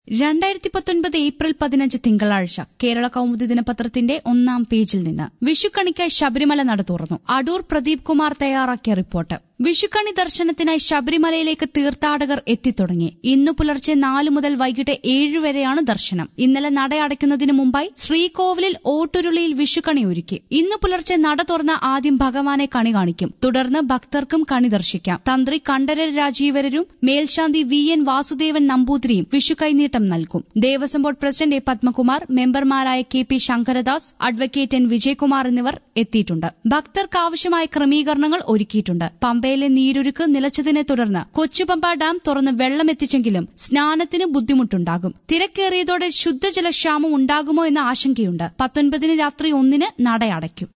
രണ്ടായിരത്തി പത്തൊൻപത് ഏപ്രിൽ പതിനഞ്ച് തിങ്കളാഴ്ച കേരള കൗമുദി ദിനപത്രത്തിന്റെ ഒന്നാം പേജിൽ നിന്ന് വിഷുക്കണിക്കായി ശബരിമല നട തുറന്നു അടൂർ പ്രദീപ് കുമാർ തയ്യാറാക്കിയ റിപ്പോർട്ട് വിഷുക്കണി ദർശനത്തിനായി ശബരിമലയിലേക്ക് തീർത്ഥാടകർ എത്തിത്തുടങ്ങി ഇന്നു പുലർച്ചെ നാലു മുതൽ വൈകിട്ട് ഏഴ് വരെയാണ് ദർശനം ഇന്നലെ നട അടയ്ക്കുന്നതിന് മുമ്പായി ശ്രീകോവിലിൽ ഓട്ടുരുളിയിൽ വിഷുക്കണി ഒരുക്കി ഇന്ന് പുലർച്ചെ നട തുറന്ന ആദ്യം ഭഗവാനെ കണി കാണിക്കും തുടർന്ന് ഭക്തർക്കും കണി ദർശിക്കാം തന്ത്രി കണ്ഠരർ രാജീവരരും മേൽശാന്തി വി എൻ വാസുദേവൻ നമ്പൂതിരിയും വിഷു കൈനീട്ടം നൽകും Devaswom board president A Padmakumar മെമ്പർമാരായ K P Sankaradas advocate N Vijayakumar എന്നിവർ എത്തിയിട്ടുണ്ട് ഭക്തർക്ക് ആവശ്യമായ ക്രമീകരണങ്ങൾ ഒരുക്കിയിട്ടുണ്ട് പമ്പയിലെ നീരൊഴുക്ക് നിലച്ചതിനെ തുടർന്ന് കൊച്ചുപമ്പ ഡാം തുറന്ന് വെള്ളമെത്തിച്ചെങ്കിലും സ്നാനത്തിന് ബുദ്ധിമുട്ടുണ്ടാകും തിരക്കേറിയതോടെ ശുദ്ധജലക്ഷാമം ഉണ്ടാകുമോ എന്ന ആശങ്കയുണ്ട് പത്തൊൻപതിന് രാത്രി ഒന്നിന് നട അടയ്ക്കും